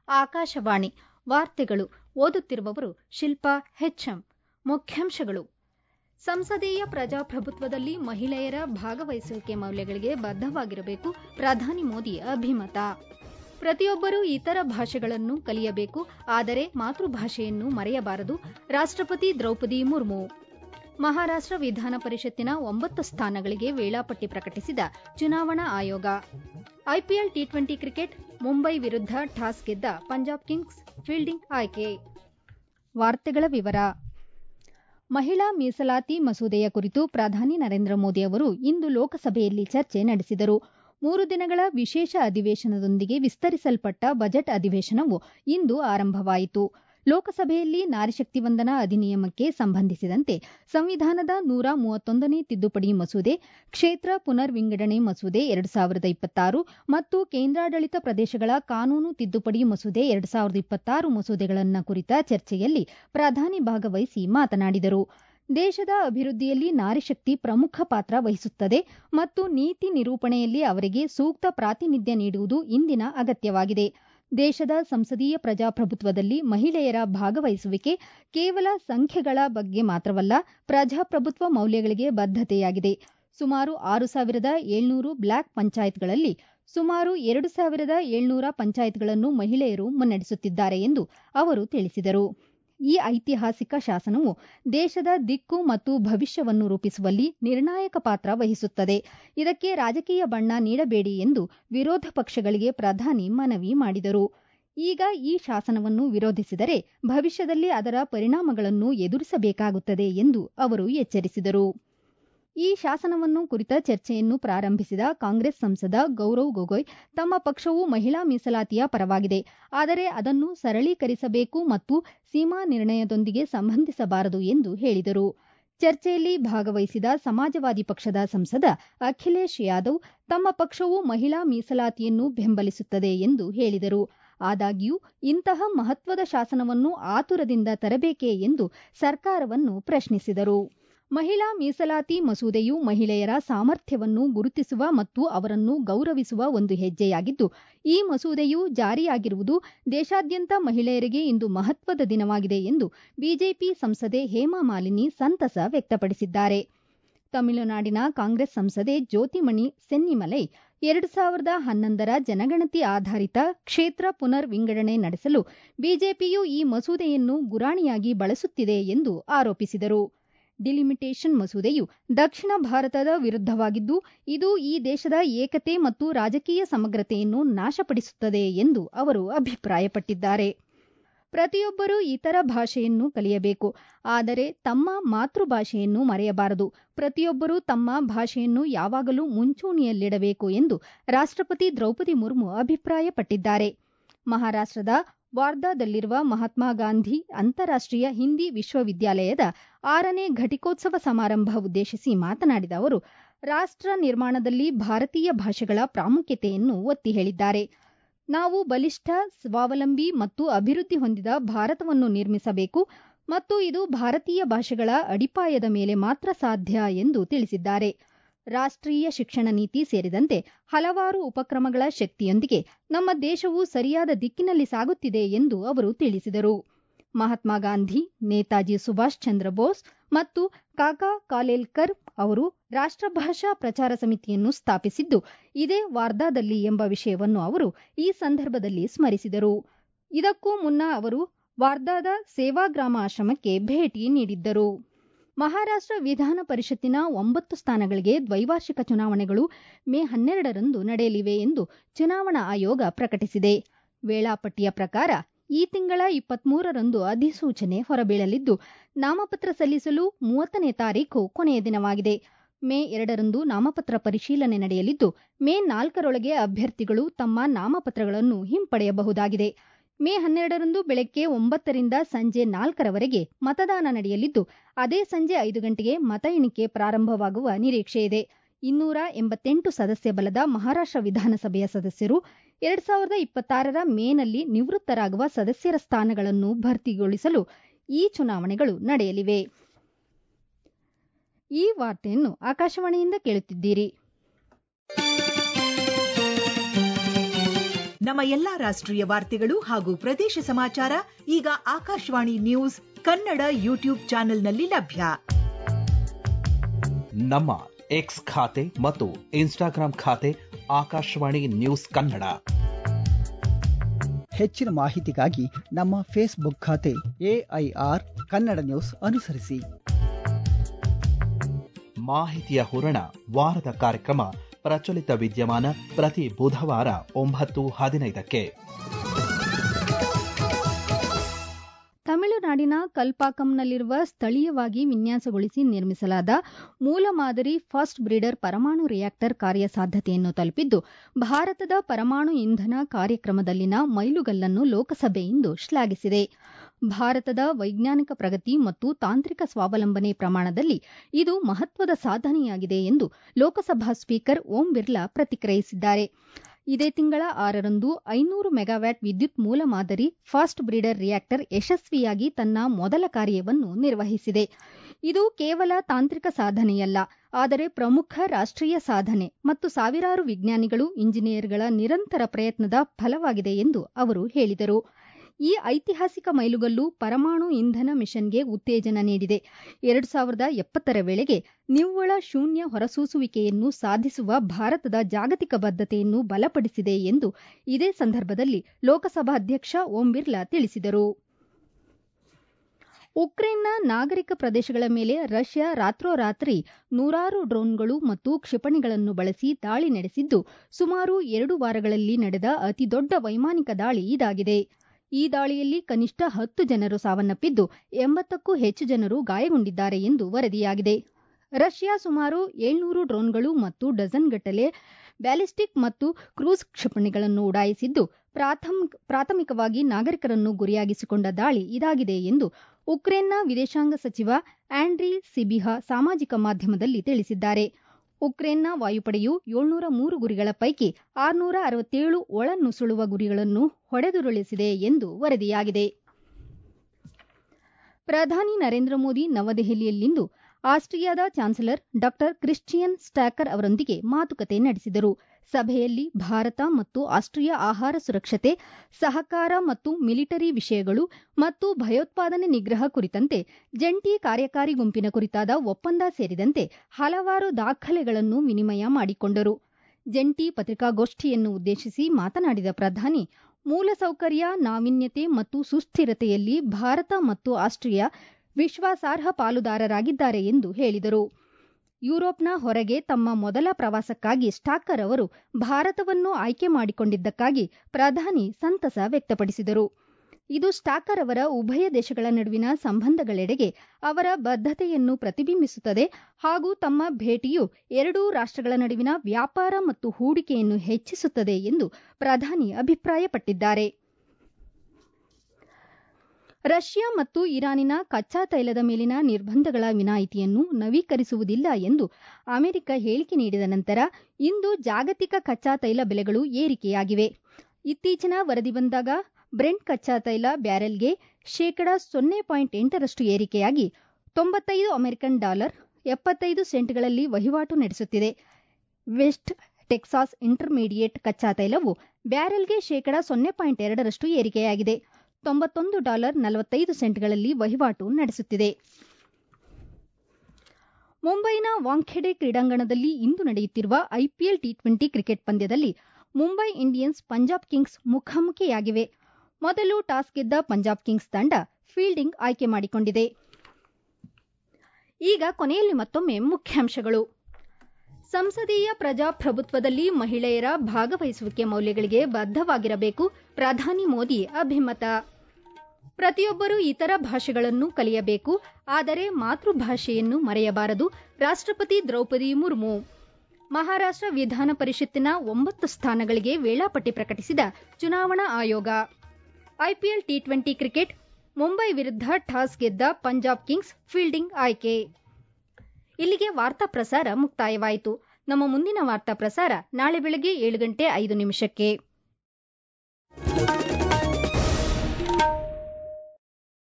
ಆಕಾಶವಾಣಿ ವಾರ್ತೆಗಳು ಓದುತ್ತಿರುವವರು ಶಿಲ್ಪಾ ಹೆಚ್ಎಂ ಮುಖ್ಯಾಂಶಗಳು ಸಂಸದೀಯ ಪ್ರಜಾಪ್ರಭುತ್ವದಲ್ಲಿ ಮಹಿಳೆಯರ ಭಾಗವಹಿಸುವಿಕೆ ಮೌಲ್ಯಗಳಿಗೆ ಬದ್ದವಾಗಿರಬೇಕು ಪ್ರಧಾನಿ ಮೋದಿ ಅಭಿಮತ ಪ್ರತಿಯೊಬ್ಬರೂ ಇತರ ಭಾಷೆಗಳನ್ನು ಕಲಿಯಬೇಕು ಆದರೆ ಮಾತೃಭಾಷೆಯನ್ನು ಮರೆಯಬಾರದು ರಾಷ್ಟಪತಿ ದ್ರೌಪದಿ ಮುರ್ಮು ಮಹಾರಾಷ್ಟ ವಿಧಾನ ಪರಿಷತ್ತಿನ ಒಂಬತ್ತು ಸ್ಥಾನಗಳಿಗೆ ವೇಳಾಪಟ್ಟಿ ಪ್ರಕಟಿಸಿದ ಚುನಾವಣಾ ಆಯೋಗ IPL T twenty cricket Mumbai ವಿರುದ್ಧ ಟಾಸ್ ಗೆದ್ದ ಪಂಜಾಬ್ ಕಿಂಗ್ಸ್ ಫೀಲ್ಡಿಂಗ್ ಆಯ್ಕೆ ವಾರ್ತೆಗಳ ವಿವರ ಮಹಿಳಾ ಮೀಸಲಾತಿ ಮಸೂದೆಯ ಕುರಿತು ಪ್ರಧಾನಿ ನರೇಂದ್ರ ಮೋದಿ ಅವರು ಇಂದು ಲೋಕಸಭೆಯಲ್ಲಿ ಚರ್ಚೆ ನಡೆಸಿದರು ಮೂರು ದಿನಗಳ ವಿಶೇಷ ಅಧಿವೇಶನದೊಂದಿಗೆ ವಿಸ್ತರಿಸಲ್ಪಟ್ಟ ಬಜೆಟ್ ಅಧಿವೇಶನವು ಇಂದು ಆರಂಭವಾಯಿತು ಲೋಕಸಭೆಯಲ್ಲಿ ನಾರಿಶಕ್ತಿ ವಂದನಾ ಅಧಿನಿಯಮಕ್ಕೆ ಸಂಬಂಧಿಸಿದಂತೆ ಸಂವಿಧಾನದ ನೂರ ಮೂವತ್ತೊಂದನೇ ತಿದ್ದುಪಡಿ ಮಸೂದೆ ಕ್ಷೇತ್ರ ಪುನರ್ ವಿಂಗಡಣೆ ಮಸೂದೆ ಎರಡು ಸಾವಿರದ ಇಪ್ಪತ್ತಾರು ಮತ್ತು ಕೇಂದ್ರಾಡಳಿತ ಪ್ರದೇಶಗಳ ಕಾನೂನು ತಿದ್ದುಪಡಿ ಮಸೂದೆ ಎರಡು ಸಾವಿರದ ಇಪ್ಪತ್ತಾರು ಮಸೂದೆಗಳನ್ನು ಕುರಿತ ಚರ್ಚೆಯಲ್ಲಿ ಪ್ರಧಾನಿ ಭಾಗವಹಿಸಿ ಮಾತನಾಡಿದರು ದೇಶದ ಅಭಿವೃದ್ಧಿಯಲ್ಲಿ ನಾರಿಶಕ್ತಿ ಪ್ರಮುಖ ಪಾತ್ರ ವಹಿಸುತ್ತದೆ ಮತ್ತು ನೀತಿ ನಿರೂಪಣೆಯಲ್ಲಿ ಅವರಿಗೆ ಸೂಕ್ತ ಪ್ರಾತಿನಿಧ್ಯ ನೀಡುವುದು ಇಂದಿನ ಅಗತ್ಯವಾಗಿದೆ ದೇಶದ ಸಂಸದೀಯ ಪ್ರಜಾಪ್ರಭುತ್ವದಲ್ಲಿ ಮಹಿಳೆಯರ ಭಾಗವಹಿಸುವಿಕೆ ಕೇವಲ ಸಂಖ್ಯೆಗಳ ಬಗ್ಗೆ ಮಾತ್ರವಲ್ಲ ಪ್ರಜಾಪ್ರಭುತ್ವ ಮೌಲ್ಯಗಳಿಗೆ ಬದ್ದತೆಯಾಗಿದೆ ಸುಮಾರು ಆರು ಸಾವಿರದ ಏಳ್ನೂರು ಬ್ಲಾಕ್ ಪಂಚಾಯತ್ಗಳಲ್ಲಿ ಸುಮಾರು ಎರಡು ಸಾವಿರದ ಏಳ್ನೂರ ಪಂಚಾಯತ್ಗಳನ್ನು ಮಹಿಳೆಯರು ಮುನ್ನಡೆಸುತ್ತಿದ್ದಾರೆ ಎಂದು ಅವರು ತಿಳಿಸಿದರು ಈ ಐತಿಹಾಸಿಕ ಶಾಸನವು ದೇಶದ ದಿಕ್ಕು ಮತ್ತು ಭವಿಷ್ಯವನ್ನು ರೂಪಿಸುವಲ್ಲಿ ನಿರ್ಣಾಯಕ ಪಾತ್ರ ವಹಿಸುತ್ತದೆ ಇದಕ್ಕೆ ರಾಜಕೀಯ ಬಣ್ಣ ನೀಡಬೇಡಿ ಎಂದು ವಿರೋಧ ಪಕ್ಷಗಳಿಗೆ ಪ್ರಧಾನಿ ಮನವಿ ಮಾಡಿದರು ಈಗ ಈ ಶಾಸನವನ್ನು ವಿರೋಧಿಸಿದರೆ ಭವಿಷ್ಯದಲ್ಲಿ ಅದರ ಪರಿಣಾಮಗಳನ್ನು ಎದುರಿಸಬೇಕಾಗುತ್ತದೆ ಎಂದು ಅವರು ಎಚ್ಚರಿಸಿದರು ಈ ಶಾಸನವನ್ನು ಕುರಿತ ಚರ್ಚೆಯನ್ನು ಪ್ರಾರಂಭಿಸಿದ ಕಾಂಗ್ರೆಸ್ ಸಂಸದ ಗೌರವ್ ಗೊಗೊಯ್ ತಮ್ಮ ಪಕ್ಷವು ಮಹಿಳಾ ಮೀಸಲಾತಿಯ ಪರವಾಗಿದೆ ಆದರೆ ಅದನ್ನು ಸರಳೀಕರಿಸಬೇಕು ಮತ್ತು ಸೀಮಾ ನಿರ್ಣಯದೊಂದಿಗೆ ಸಂಬಂಧಿಸಬಾರದು ಎಂದು ಹೇಳಿದರು ಚರ್ಚೆಯಲ್ಲಿ ಭಾಗವಹಿಸಿದ ಸಮಾಜವಾದಿ ಪಕ್ಷದ ಸಂಸದ ಅಖಿಲೇಶ್ ಯಾದವ್ ತಮ್ಮ ಪಕ್ಷವು ಮಹಿಳಾ ಮೀಸಲಾತಿಯನ್ನು ಬೆಂಬಲಿಸುತ್ತದೆ ಎಂದು ಹೇಳಿದರು ಆದಾಗ್ಯೂ ಇಂತಹ ಮಹತ್ವದ ಶಾಸನವನ್ನು ಆತುರದಿಂದ ತರಬೇಕೇ ಎಂದು ಸರ್ಕಾರವನ್ನು ಪ್ರಶ್ನಿಸಿದರು ಮಹಿಳಾ ಮೀಸಲಾತಿ ಮಸೂದೆಯು ಮಹಿಳೆಯರ ಸಾಮರ್ಥ್ಯವನ್ನು ಗುರುತಿಸುವ ಮತ್ತು ಅವರನ್ನು ಗೌರವಿಸುವ ಒಂದು ಹೆಜ್ಜೆಯಾಗಿದ್ದು ಈ ಮಸೂದೆಯು ಜಾರಿಯಾಗಿರುವುದು ದೇಶಾದ್ಯಂತ ಮಹಿಳೆಯರಿಗೆ ಇಂದು ಮಹತ್ವದ ದಿನವಾಗಿದೆ ಎಂದು ಬಿಜೆಪಿ ಸಂಸದೆ ಹೇಮಾ ಮಾಲಿನಿ ಸಂತಸ ವ್ಯಕ್ತಪಡಿಸಿದ್ದಾರೆ ತಮಿಳುನಾಡಿನ ಕಾಂಗ್ರೆಸ್ ಸಂಸದೆ ಜ್ಯೋತಿಮಣಿ ಸೆನ್ನಿಮಲೈ ಎರಡು ಸಾವಿರದ ಹನ್ನೊಂದರ ಜನಗಣತಿ ಆಧಾರಿತ ಕ್ಷೇತ್ರ ಪುನರ್ ವಿಂಗಡಣೆ ನಡೆಸಲು ಬಿಜೆಪಿಯು ಈ ಮಸೂದೆಯನ್ನು ಗುರಾಣಿಯಾಗಿ ಬಳಸುತ್ತಿದೆ ಎಂದು ಆರೋಪಿಸಿದರು ಡಿಲಿಮಿಟೇಷನ್ ಮಸೂದೆಯು ದಕ್ಷಿಣ ಭಾರತದ ವಿರುದ್ಧವಾಗಿದ್ದು ಇದು ಈ ದೇಶದ ಏಕತೆ ಮತ್ತು ರಾಜಕೀಯ ಸಮಗ್ರತೆಯನ್ನು ನಾಶಪಡಿಸುತ್ತದೆ ಎಂದು ಅವರು ಅಭಿಪ್ರಾಯಪಟ್ಟಿದ್ದಾರೆ ಪ್ರತಿಯೊಬ್ಬರೂ ಇತರ ಭಾಷೆಯನ್ನು ಕಲಿಯಬೇಕು ಆದರೆ ತಮ್ಮ ಮಾತೃಭಾಷೆಯನ್ನು ಮರೆಯಬಾರದು ಪ್ರತಿಯೊಬ್ಬರೂ ತಮ್ಮ ಭಾಷೆಯನ್ನು ಯಾವಾಗಲೂ ಮುಂಚೂಣಿಯಲ್ಲಿಡಬೇಕು ಎಂದು ರಾಷ್ಟಪತಿ ದ್ರೌಪದಿ ಮುರ್ಮು ಅಭಿಪ್ರಾಯಪಟ್ಟಿದ್ದಾರೆ ಮಹಾರಾಷ್ಟದ ವಾರ್ಧಾದಲ್ಲಿರುವ ಮಹಾತ್ಮ ಗಾಂಧಿ ಅಂತಾರಾಷ್ಟೀಯ ಹಿಂದಿ ವಿಶ್ವವಿದ್ಯಾಲಯದ ಆರನೇ ಘಟಿಕೋತ್ಸವ ಸಮಾರಂಭ ಉದ್ದೇಶಿಸಿ ಮಾತನಾಡಿದ ಅವರು ರಾಷ್ಟ ನಿರ್ಮಾಣದಲ್ಲಿ ಭಾರತೀಯ ಭಾಷೆಗಳ ಪ್ರಾಮುಖ್ಯತೆಯನ್ನು ಒತ್ತಿ ಹೇಳಿದ್ದಾರೆ ನಾವು ಬಲಿಷ್ಠ ಸ್ವಾವಲಂಬಿ ಮತ್ತು ಅಭಿವೃದ್ಧಿ ಹೊಂದಿದ ಭಾರತವನ್ನು ನಿರ್ಮಿಸಬೇಕು ಮತ್ತು ಇದು ಭಾರತೀಯ ಭಾಷೆಗಳ ಅಡಿಪಾಯದ ಮೇಲೆ ಮಾತ್ರ ಸಾಧ್ಯ ಎಂದು ತಿಳಿಸಿದ್ದಾರೆ ರಾಷ್ಟೀಯ ಶಿಕ್ಷಣ ನೀತಿ ಸೇರಿದಂತೆ ಹಲವಾರು ಉಪಕ್ರಮಗಳ ಶಕ್ತಿಯೊಂದಿಗೆ ನಮ್ಮ ದೇಶವು ಸರಿಯಾದ ದಿಕ್ಕಿನಲ್ಲಿ ಸಾಗುತ್ತಿದೆ ಎಂದು ಅವರು ತಿಳಿಸಿದರು ಮಹಾತ್ಮ ಗಾಂಧಿ ನೇತಾಜಿ ಸುಭಾಷ್ ಚಂದ್ರ ಬೋಸ್ ಮತ್ತು ಕಾಕಾ ಕಾಲೇಲ್ಕರ್ ಅವರು ರಾಷ್ಟಭಾಷಾ ಪ್ರಚಾರ ಸಮಿತಿಯನ್ನು ಸ್ಥಾಪಿಸಿದ್ದು ಇದೇ ವಾರ್ಧಾದಲ್ಲಿ ಎಂಬ ವಿಷಯವನ್ನು ಅವರು ಈ ಸಂದರ್ಭದಲ್ಲಿ ಸ್ಮರಿಸಿದರು ಇದಕ್ಕೂ ಮುನ್ನ ಅವರು ವಾರ್ಧಾದ ಸೇವಾಗ್ರಾಮ ಆಶ್ರಮಕ್ಕೆ ಭೇಟಿ ನೀಡಿದ್ದರು ಮಹಾರಾಷ್ಟ ವಿಧಾನ ಪರಿಷತ್ತಿನ ಒಂಬತ್ತು ಸ್ಥಾನಗಳಿಗೆ ದ್ವೈವಾರ್ಷಿಕ ಚುನಾವಣೆಗಳು ಮೇ ಹನ್ನೆರಡರಂದು ನಡೆಯಲಿವೆ ಎಂದು ಚುನಾವಣಾ ಆಯೋಗ ಪ್ರಕಟಿಸಿದೆ ವೇಳಾಪಟ್ಟಿಯ ಪ್ರಕಾರ ಈ ತಿಂಗಳ ಇಪ್ಪತ್ಮೂರರಂದು ಅಧಿಸೂಚನೆ ಹೊರಬೀಳಲಿದ್ದು ನಾಮಪತ್ರ ಸಲ್ಲಿಸಲು ಮೂವತ್ತನೇ ತಾರೀಖು ಕೊನೆಯ ದಿನವಾಗಿದೆ ಮೇ ಎರಡರಂದು ನಾಮಪತ್ರ ಪರಿಶೀಲನೆ ನಡೆಯಲಿದ್ದು ಮೇ ನಾಲ್ಕರೊಳಗೆ ಅಭ್ಯರ್ಥಿಗಳು ತಮ್ಮ ನಾಮಪತ್ರಗಳನ್ನು ಹಿಂಪಡೆಯಬಹುದಾಗಿದೆ ಮೇ ಹನ್ನೆರಡರಂದು ಬೆಳಗ್ಗೆ ಒಂಬತ್ತರಿಂದ ಸಂಜೆ ನಾಲ್ಕರವರೆಗೆ ಮತದಾನ ನಡೆಯಲಿದ್ದು ಅದೇ ಸಂಜೆ ಐದು ಗಂಟೆಗೆ ಮತ ಎಣಿಕೆ ಪ್ರಾರಂಭವಾಗುವ ನಿರೀಕ್ಷೆಯಿದೆ ಇನ್ನೂರ ಎಂಬತ್ತೆಂಟು ಸದಸ್ಯ ಬಲದ ಮಹಾರಾಷ್ಟ ವಿಧಾನಸಭೆಯ ಸದಸ್ಯರು ಎರಡ್ ಸಾವಿರದ ಇಪ್ಪತ್ತಾರರ ಮೇನಲ್ಲಿ ನಿವೃತ್ತರಾಗುವ ಸದಸ್ಯರ ಸ್ಥಾನಗಳನ್ನು ಭರ್ತಿಗೊಳಿಸಲು ಈ ಚುನಾವಣೆಗಳು ನಡೆಯಲಿವೆ ಈ ವಾರ್ತೆಯನ್ನು ಆಕಾಶವಾಣಿಯಿಂದ ಕೇಳುತ್ತಿದ್ದೀರಿ ನಮ್ಮ ಎಲ್ಲಾ ರಾಷ್ಟ್ರೀಯ ವಾರ್ತೆಗಳು ಹಾಗೂ ಪ್ರದೇಶ ಸಮಾಚಾರ ಈಗ ಆಕಾಶವಾಣಿ ನ್ಯೂಸ್ ಕನ್ನಡ ಯೂಟ್ಯೂಬ್ ಚಾನೆಲ್ನಲ್ಲಿ ಲಭ್ಯ ನಮ್ಮ ಎಕ್ಸ್ ಖಾತೆ ಮತ್ತು ಇನ್ಸ್ಟಾಗ್ರಾಂ ಖಾತೆ ಆಕಾಶವಾಣಿ ನ್ಯೂಸ್ ಕನ್ನಡ ಹೆಚ್ಚಿನ ಮಾಹಿತಿಗಾಗಿ ನಮ್ಮ ಫೇಸ್ಬುಕ್ ಖಾತೆ ಎಐಆರ್ ಕನ್ನಡ ನ್ಯೂಸ್ ಅನುಸರಿಸಿ ಮಾಹಿತಿಯ ಹೂರಣ ವಾರದ ಕಾರ್ಯಕ್ರಮ ಪ್ರಚಲಿತ ವಿದ್ಯಮಾನ ಪ್ರತಿ ಬುಧವಾರ ಒಂಬತ್ತು ಹದಿನೈದಕ್ಕೆ ತಮಿಳುನಾಡಿನ ಕಲ್ಪಾಕಂನಲ್ಲಿರುವ ಸ್ಥಳೀಯವಾಗಿ ವಿನ್ಯಾಸಗೊಳಿಸಿ ನಿರ್ಮಿಸಲಾದ ಮೂಲ ಮಾದರಿ ಫಾಸ್ಟ್ ಬ್ರೀಡರ್ ಪರಮಾಣು ರಿಯಾಕ್ಟರ್ ಕಾರ್ಯಸಾಧ್ಯತೆಯನ್ನು ತಲುಪಿದ್ದು ಭಾರತದ ಪರಮಾಣು ಇಂಧನ ಕಾರ್ಯಕ್ರಮದಲ್ಲಿನ ಮೈಲುಗಲ್ಲನ್ನು ಲೋಕಸಭೆ ಇಂದು ಶ್ಲಾಘಿಸಿದೆ ಭಾರತದ ವೈಜ್ಞಾನಿಕ ಪ್ರಗತಿ ಮತ್ತು ತಾಂತ್ರಿಕ ಸ್ವಾವಲಂಬನೆ ಪ್ರಮಾಣದಲ್ಲಿ ಇದು ಮಹತ್ವದ ಸಾಧನೆಯಾಗಿದೆ ಎಂದು ಲೋಕಸಭಾ ಸ್ಪೀಕರ್ ಓಂ ಬಿರ್ಲಾ ಪ್ರತಿಕ್ರಿಯಿಸಿದ್ದಾರೆ ಇದೇ ತಿಂಗಳ ಆರರಂದು ಐನೂರು ಮೆಗಾವ್ಯಾಟ್ ವಿದ್ಯುತ್ ಮೂಲ ಮಾದರಿ ಫಾಸ್ಟ್ ಬ್ರೀಡರ್ ರಿಯಾಕ್ಟರ್ ಯಶಸ್ವಿಯಾಗಿ ತನ್ನ ಮೊದಲ ಕಾರ್ಯವನ್ನು ನಿರ್ವಹಿಸಿದೆ ಇದು ಕೇವಲ ತಾಂತ್ರಿಕ ಸಾಧನೆಯಲ್ಲ ಆದರೆ ಪ್ರಮುಖ ರಾಷ್ಟ್ರೀಯ ಸಾಧನೆ ಮತ್ತು ಸಾವಿರಾರು ವಿಜ್ಞಾನಿಗಳು ಇಂಜಿನಿಯರ್ಗಳ ನಿರಂತರ ಪ್ರಯತ್ನದ ಫಲವಾಗಿದೆ ಎಂದು ಅವರು ಹೇಳಿದರು ಈ ಐತಿಹಾಸಿಕ ಮೈಲುಗಲ್ಲು ಪರಮಾಣು ಇಂಧನ ಮಿಷನ್ಗೆ ಉತ್ತೇಜನ ನೀಡಿದೆ ಎರಡು ಸಾವಿರದ ಎಪ್ಪತ್ತರ ವೇಳೆಗೆ ನಿವ್ವಳ ಶೂನ್ಯ ಹೊರಸೂಸುವಿಕೆಯನ್ನು ಸಾಧಿಸುವ ಭಾರತದ ಜಾಗತಿಕ ಬದ್ಧತೆಯನ್ನು ಬಲಪಡಿಸಿದೆ ಎಂದು ಇದೇ ಸಂದರ್ಭದಲ್ಲಿ ಲೋಕಸಭಾಧ್ಯಕ್ಷ ಓಂ ಬಿರ್ಲಾ ತಿಳಿಸಿದರು ಉಕ್ರೇನ್ನ ನಾಗರಿಕ ಪ್ರದೇಶಗಳ ಮೇಲೆ ರಷ್ಯಾ ರಾತ್ರೋರಾತ್ರಿ ನೂರಾರು ಡ್ರೋನ್ಗಳು ಮತ್ತು ಕ್ಷಿಪಣಿಗಳನ್ನು ಬಳಸಿ ದಾಳಿ ನಡೆಸಿದ್ದು ಸುಮಾರು ಎರಡು ವಾರಗಳಲ್ಲಿ ನಡೆದ ಅತಿದೊಡ್ಡ ವೈಮಾನಿಕ ದಾಳಿ ಇದಾಗಿದೆ ಈ ದಾಳಿಯಲ್ಲಿ ಕನಿಷ್ಠ ಹತ್ತು ಜನರು ಸಾವನ್ನಪ್ಪಿದ್ದು ಎಂಬತ್ತಕ್ಕೂ ಹೆಚ್ಚು ಜನರು ಗಾಯಗೊಂಡಿದ್ದಾರೆ ಎಂದು ವರದಿಯಾಗಿದೆ ರಷ್ಯಾ ಸುಮಾರು ಏಳ್ನೂರು ಡ್ರೋನ್ಗಳು ಮತ್ತು ಡಜನ್ಗಟ್ಟಲೆ ಬ್ಯಾಲಿಸ್ಟಿಕ್ ಮತ್ತು ಕ್ರೂಸ್ ಕ್ಷಿಪಣಿಗಳನ್ನು ಉಡಾಯಿಸಿದ್ದು ಪ್ರಾಥಮಿಕವಾಗಿ ನಾಗರಿಕರನ್ನು ಗುರಿಯಾಗಿಸಿಕೊಂಡ ದಾಳಿ ಇದಾಗಿದೆ ಎಂದು ಉಕ್ರೇನ್ನ ವಿದೇಶಾಂಗ ಸಚಿವ ಆಂಡ್ರಿ ಸಿಬಿಹಾ ಸಾಮಾಜಿಕ ಮಾಧ್ಯಮದಲ್ಲಿ ತಿಳಿಸಿದ್ದಾರೆ ಉಕ್ರೇನ್ನ ವಾಯುಪಡೆಯು ಏಳ್ನೂರ ಮೂರು ಗುರಿಗಳ ಪೈಕಿ ಆರುನೂರ ಅರವತ್ತೇಳು ಒಳನುಸುಳುವ ಗುರಿಗಳನ್ನು ಹೊಡೆದುರುಳಿಸಿದೆ ಎಂದು ವರದಿಯಾಗಿದೆ ಪ್ರಧಾನಿ ನರೇಂದ್ರ ಮೋದಿ ನವದೆಹಲಿಯಲ್ಲಿಂದು ಆಸ್ಟ್ರಿಯಾದ ಚಾನ್ಸಲರ್ ಡಾ ಕ್ರಿಸ್ಟಿಯನ್ ಸ್ಟ್ಯಾಕರ್ ಅವರೊಂದಿಗೆ ಮಾತುಕತೆ ನಡೆಸಿದರು ಸಭೆಯಲ್ಲಿ ಭಾರತ ಮತ್ತು ಆಸ್ಟ್ರಿಯಾ ಆಹಾರ ಸುರಕ್ಷತೆ ಸಹಕಾರ ಮತ್ತು ಮಿಲಿಟರಿ ವಿಷಯಗಳು ಮತ್ತು ಭಯೋತ್ಪಾದನೆ ನಿಗ್ರಹ ಕುರಿತಂತೆ ಜಂಟಿ ಕಾರ್ಯಕಾರಿ ಗುಂಪಿನ ಕುರಿತಾದ ಒಪ್ಪಂದ ಸೇರಿದಂತೆ ಹಲವಾರು ದಾಖಲೆಗಳನ್ನು ವಿನಿಮಯ ಮಾಡಿಕೊಂಡರು ಜಂಟಿ ಪತ್ರಿಕಾಗೋಷ್ಠಿಯನ್ನು ಉದ್ದೇಶಿಸಿ ಮಾತನಾಡಿದ ಪ್ರಧಾನಿ ಮೂಲಸೌಕರ್ಯ ನಾವೀನ್ಯತೆ ಮತ್ತು ಸುಸ್ಥಿರತೆಯಲ್ಲಿ ಭಾರತ ಮತ್ತು ಆಸ್ಟ್ರಿಯಾ ವಿಶ್ವಾಸಾರ್ಹ ಪಾಲುದಾರರಾಗಿದ್ದಾರೆ ಎಂದು ಹೇಳಿದರು ಯುರೋಪ್ನ ಹೊರಗೆ ತಮ್ಮ ಮೊದಲ ಪ್ರವಾಸಕ್ಕಾಗಿ ಸ್ಟಾಕರ್ ಅವರು ಭಾರತವನ್ನು ಆಯ್ಕೆ ಮಾಡಿಕೊಂಡಿದ್ದಕ್ಕಾಗಿ ಪ್ರಧಾನಿ ಸಂತಸ ವ್ಯಕ್ತಪಡಿಸಿದರು ಇದು ಸ್ಟಾಕರ್ ಅವರ ಉಭಯ ದೇಶಗಳ ನಡುವಿನ ಸಂಬಂಧಗಳೆಡೆಗೆ ಅವರ ಬದ್ಧತೆಯನ್ನು ಪ್ರತಿಬಿಂಬಿಸುತ್ತದೆ ಹಾಗೂ ತಮ್ಮ ಭೇಟಿಯು ಎರಡೂ ರಾಷ್ಟ್ರಗಳ ನಡುವಿನ ವ್ಯಾಪಾರ ಮತ್ತು ಹೂಡಿಕೆಯನ್ನು ಹೆಚ್ಚಿಸುತ್ತದೆ ಎಂದು ಪ್ರಧಾನಿ ಅಭಿಪ್ರಾಯಪಟ್ಟಿದ್ದಾರೆ ರಷ್ಯಾ ಮತ್ತು ಇರಾನಿನ ಕಚ್ಚಾ ತೈಲದ ಮೇಲಿನ ನಿರ್ಬಂಧಗಳ ವಿನಾಯಿತಿಯನ್ನು ನವೀಕರಿಸುವುದಿಲ್ಲ ಎಂದು ಅಮೆರಿಕ ಹೇಳಿಕೆ ನೀಡಿದ ನಂತರ ಇಂದು ಜಾಗತಿಕ ಕಚ್ಚಾ ತೈಲ ಬೆಲೆಗಳು ಏರಿಕೆಯಾಗಿವೆ ಇತ್ತೀಚಿನ ವರದಿ ಬಂದಾಗ ಬ್ರೆಂಟ್ ಕಚ್ಚಾ ತೈಲ ಬ್ಯಾರೆಲ್ಗೆ ಶೇಕಡಾ ಸೊನ್ನೆ ಪಾಯಿಂಟ್ ಎಂಟರಷ್ಟು ಏರಿಕೆಯಾಗಿ ತೊಂಬತ್ತೈದು ಅಮೆರಿಕನ್ ಡಾಲರ್ ಎಪ್ಪತ್ತೈದು ಸೆಂಟ್ಗಳಲ್ಲಿ ವಹಿವಾಟು ನಡೆಸುತ್ತಿದೆ ವೆಸ್ಟ್ ಟೆಕ್ಸಾಸ್ ಇಂಟರ್ಮೀಡಿಯೇಟ್ ಕಚ್ಚಾ ತೈಲವು ಬ್ಯಾರೆಲ್ಗೆ ಶೇಕಡಾ ಸೊನ್ನೆ ಪಾಯಿಂಟ್ ಎರಡರಷ್ಟು ಏರಿಕೆಯಾಗಿದೆ ತೊಂಬತ್ತೊಂದು ಡಾಲರ್ ನಲವತ್ತೈದು ಸೆಂಟ್ಗಳಲ್ಲಿ ವಹಿವಾಟು ನಡೆಸುತ್ತಿದೆ ಮುಂಬೈನ ವಾಂಖೆಡೆ ಕ್ರೀಡಾಂಗಣದಲ್ಲಿ ಇಂದು ನಡೆಯುತ್ತಿರುವ ಐಪಿಎಲ್ ಟಿ ಟ್ವೆಂಟಿ ಕ್ರಿಕೆಟ್ ಪಂದ್ಯದಲ್ಲಿ ಮುಂಬೈ ಇಂಡಿಯನ್ಸ್ ಪಂಜಾಬ್ ಕಿಂಗ್ಸ್ ಮುಖಾಮುಖಿಯಾಗಿವೆ ಮೊದಲು ಟಾಸ್ ಗೆದ್ದ ಪಂಜಾಬ್ ಕಿಂಗ್ಸ್ ತಂಡ ಫೀಲ್ಡಿಂಗ್ ಆಯ್ಕೆ ಮಾಡಿಕೊಂಡಿದೆ ಈಗ ಕೊನೆಯಲ್ಲಿ ಮತ್ತೊಮ್ಮೆ ಮುಖ್ಯಾಂಶಗಳು ಸಂಸದೀಯ ಪ್ರಜಾಪ್ರಭುತ್ವದಲ್ಲಿ ಮಹಿಳೆಯರ ಭಾಗವಹಿಸುವಿಕೆ ಮೌಲ್ಯಗಳಿಗೆ ಬದ್ಧವಾಗಿರಬೇಕು ಪ್ರಧಾನಿ ಮೋದಿ ಅಭಿಮತ ಪ್ರತಿಯೊಬ್ಬರೂ ಇತರ ಭಾಷೆಗಳನ್ನು ಕಲಿಯಬೇಕು ಆದರೆ ಮಾತೃಭಾಷೆಯನ್ನು ಮರೆಯಬಾರದು ರಾಷ್ಟ್ರಪತಿ ದ್ರೌಪದಿ ಮುರ್ಮು ಮಹಾರಾಷ್ಟ್ರ ವಿಧಾನ ಪರಿಷತ್ತಿನ ಒಂಬತ್ತು ಸ್ಥಾನಗಳಿಗೆ ವೇಳಾಪಟ್ಟಿ ಪ್ರಕಟಿಸಿದ ಚುನಾವಣಾ ಆಯೋಗ IPL T twenty cricket Mumbai ವಿರುದ್ಧ ಟಾಸ್ ಗೆದ್ದ ಪಂಜಾಬ್ ಕಿಂಗ್ಸ್ ಫೀಲ್ಡಿಂಗ್ ಆಯ್ಕೆ ಇಲ್ಲಿಗೆ ವಾರ್ತಾ ಪ್ರಸಾರ ಮುಕ್ತಾಯವಾಯಿತು ನಮ್ಮ ಮುಂದಿನ ವಾರ್ತಾ ಪ್ರಸಾರ ನಾಳೆ ಬೆಳಗ್ಗೆ ಏಳು ಗಂಟೆ ಐದು ನಿಮಿಷಕ್ಕೆ